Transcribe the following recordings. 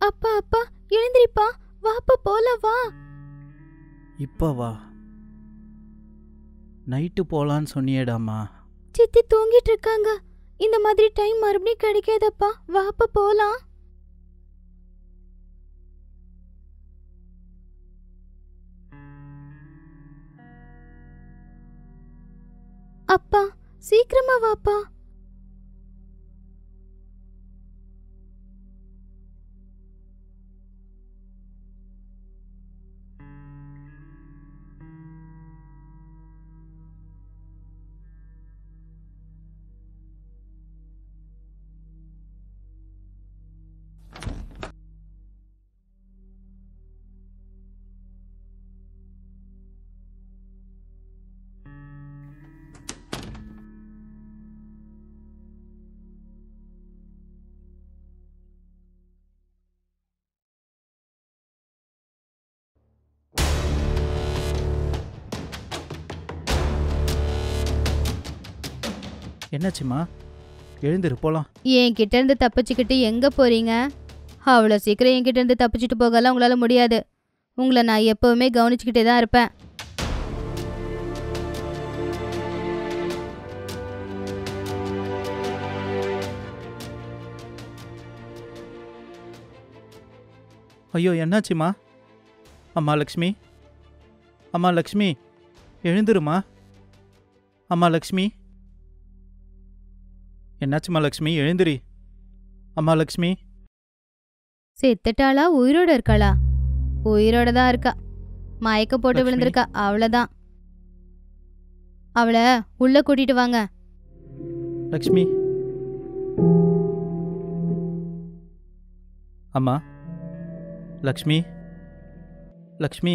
அப்பா அப்பா எழுந்திரிப்பா வாப்பா போலாம் வா இப்போ வா நைட்டு போலான்னு சொன்னியேடாம்மா சித்தி தூங்கிட்டு இருக்காங்க இந்த மாதிரி டைம் மறுபடியும் கிடைக்காதப்பா வாப்பா போலாம் அப்பா சீக்கிரமா வாப்பா என்னாச்சும்மா எழுந்திரு போலாம் என்கிட்ட இருந்து தப்பிச்சுக்கிட்டு எங்க போறீங்க அவ்வளோ சீக்கிரம் என்கிட்ட இருந்து தப்பிச்சுட்டு போகலாம் உங்களால முடியாது உங்களை நான் எப்பவுமே கவனிச்சுக்கிட்டே தான் இருப்பேன் ஐயோ என்னாச்சுமா அம்மா லக்ஷ்மி அம்மா லக்ஷ்மி எழுந்துருமா அம்மா லக்ஷ்மி என்னாச்சுமா லக்ஷ்மி எழுந்திரி அம்மா லக்ஷ்மி செத்துட்டாளா உயிரோட இருக்காளா உயிரோட தான் இருக்கா மயக்க போட்டு லக்ஷ்மி. விழுந்திருக்கா அவ்வளோதான் அவளை உள்ள கூட்டிட்டு வாங்க லக்ஷ்மி அம்மா லக்ஷ்மி லக்ஷ்மி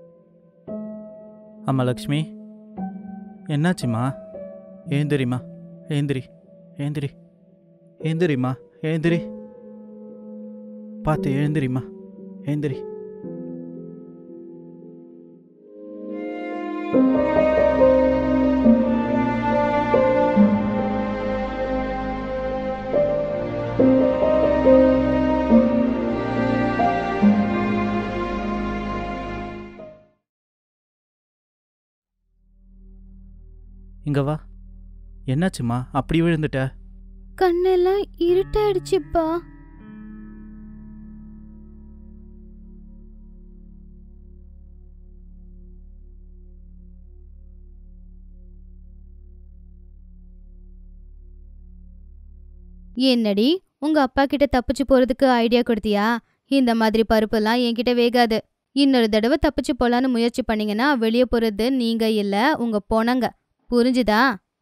அம்மா லக்ஷ்மி என்னாச்சும்மா ஏந்திரிம்மா ஏந்திரி ஏந்திரி ஏந்திரிம்மா ஏந்திரி பார்த்து எழுந்திரிம்மா ஏந்திரி இங்க வா என்னாச்சும்மா அப்படி விழுந்துட்ட கண்ணெல்லாம் இருட்டாயிடுச்சுப்பா என்னடி உங்க அப்பா கிட்ட தப்பிச்சு போறதுக்கு ஐடியா கொடுத்தியா இந்த மாதிரி பருப்பெல்லாம் என்கிட்ட வேகாது இன்னொரு தடவை தப்பிச்சு போலான்னு முயற்சி பண்ணீங்கன்னா வெளியே போறது நீங்க இல்ல உங்க பொணங்க புரிஞ்சுதா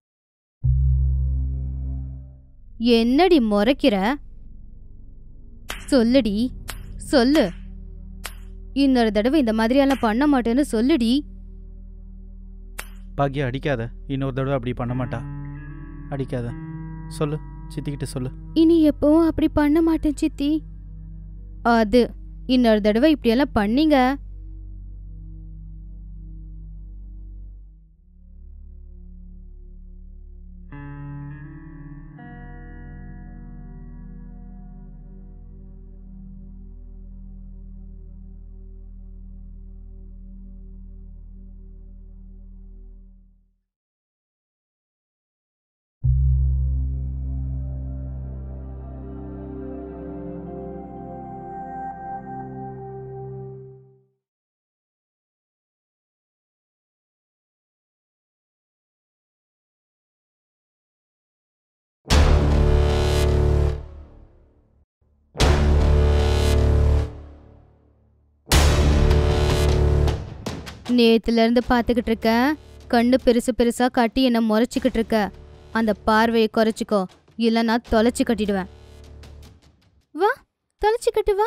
என்னடி முறைக்கிற சொல்லுடி சொல்லு இன்னொரு தடவை இந்த மாதிரியெல்லாம் பண்ண மாட்டேன்னு சொல்லுடி பாக்கியா அடிக்காத இன்னொரு தடவை அப்படி பண்ண மாட்டா அடிக்காத சொல்லு சித்திக்கிட்ட சொல்லு இனி எப்பவும் அப்படி பண்ண மாட்டேன் சித்தி அது இன்னொரு தடவை இப்படியெல்லாம் பண்ணீங்க நேத்துல இருந்து பாத்துக்கிட்டு இருக்க கண்ணு பெருசு பெருசா காட்டி என்ன முறைச்சிக்கிட்டு இருக்க அந்த பார்வையை குறைச்சிக்கோ இல்லைன்னா தொலைச்சு கட்டிடுவேன் வா தொலைச்சு கட்டு வா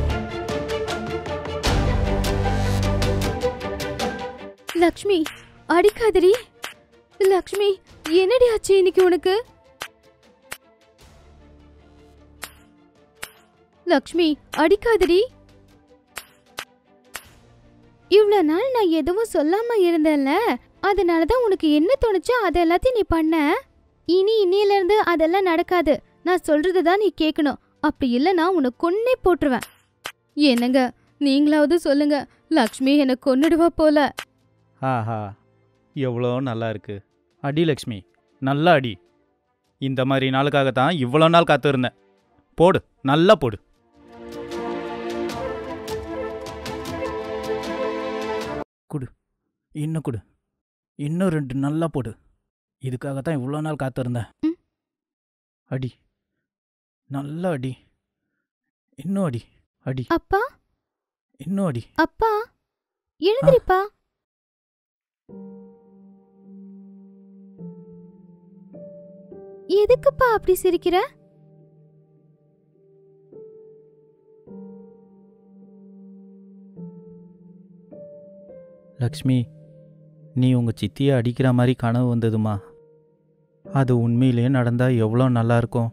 லக்ஷ்மி அடிக்காதடி லக்ஷ்மி என்னடி ஆச்சு இன்னைக்கு உனக்கு லக்ஷ்மி அடிக்காதடி இவ்வளோ நாள் நான் எதுவும் சொல்லாம இருந்தேன்ல அதனால தான் உனக்கு என்ன தோணுச்சோ அது எல்லாத்தையும் நீ பண்ண இனி இன்னில இருந்து அதெல்லாம் நடக்காது நான் சொல்றது தான் நீ கேட்கணும் அப்படி இல்லைன்னா உன்னை கொன்னே போட்டுருவேன் என்னங்க நீங்களாவது சொல்லுங்க லக்ஷ்மி என்னை கொன்னுடுவா போல ஆஹா எவ்வளோ நல்லா இருக்கு அடி லக்ஷ்மி நல்லா அடி இந்த மாதிரி நாளுக்காகத்தான் இவ்வளோ நாள் காத்திருந்தேன் போடு நல்லா போடு குடு இன்னும் குடு இன்னும் ரெண்டு நல்லா போடு இதுக்காகத்தான் இவ்வளோ நாள் காத்திருந்தேன் ம். அடி நல்லா அடி இன்னும் அடி அடி அப்பா இன்னும் அடி அப்பா எழுந்திரிப்பா எதுக்குப்பா அப்படி சிரிக்கிற லக்ஷ்மி நீ உங்கள் சித்தியை அடிக்கிற மாதிரி கனவு வந்ததுமா அது உண்மையிலேயே நடந்தால் எவ்வளோ நல்லா இருக்கும்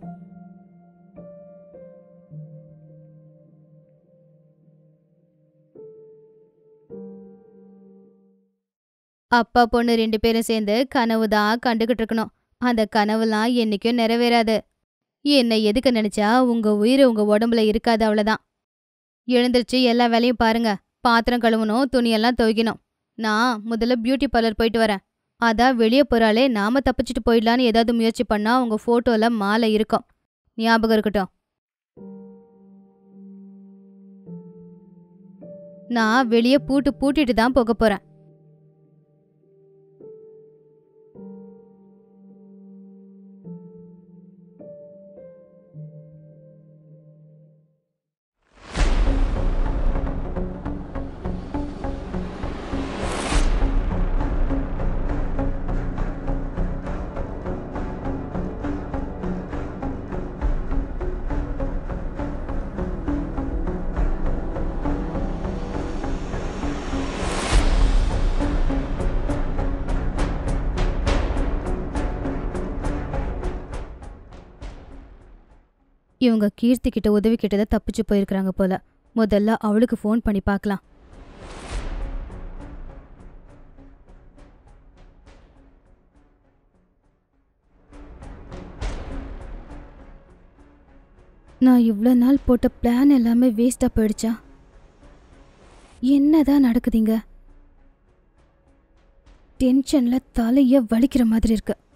அப்பா பொண்ணு ரெண்டு பேரும் சேர்ந்து கனவு தான் கண்டுகிட்டு இருக்கணும் அந்த கனவுலாம் என்னைக்கும் நிறைவேறாது என்னை எதுக்கு நினைச்சா உங்க உயிர் உங்க உடம்புல இருக்காது அவ்வளவுதான் எழுந்திருச்சு எல்லா வேலையும் பாருங்க பாத்திரம் கழுவணும் துணியெல்லாம் துவைக்கணும் நான் முதல்ல பியூட்டி பார்லர் போயிட்டு வரேன் அதான் வெளியே போறாளே நாம தப்பிச்சிட்டு போயிடலான்னு ஏதாவது முயற்சி பண்ணா உங்க போட்டோல மாலை இருக்கும் ஞாபகம் இருக்கட்டும் நான் வெளியே பூட்டு பூட்டிட்டு தான் போக போறேன் இவங்க கீர்த்தி கிட்ட உதவி கிட்டத தப்பிச்சு போயிருக்காங்க போல முதல்ல அவளுக்கு ஃபோன் பண்ணி பார்க்கலாம் நான் இவ்வளோ நாள் போட்ட பிளான் எல்லாமே வேஸ்ட்டாக போயிடுச்சா என்னதான் நடக்குதுங்க டென்ஷனில் தலையை வலிக்கிற மாதிரி இருக்கு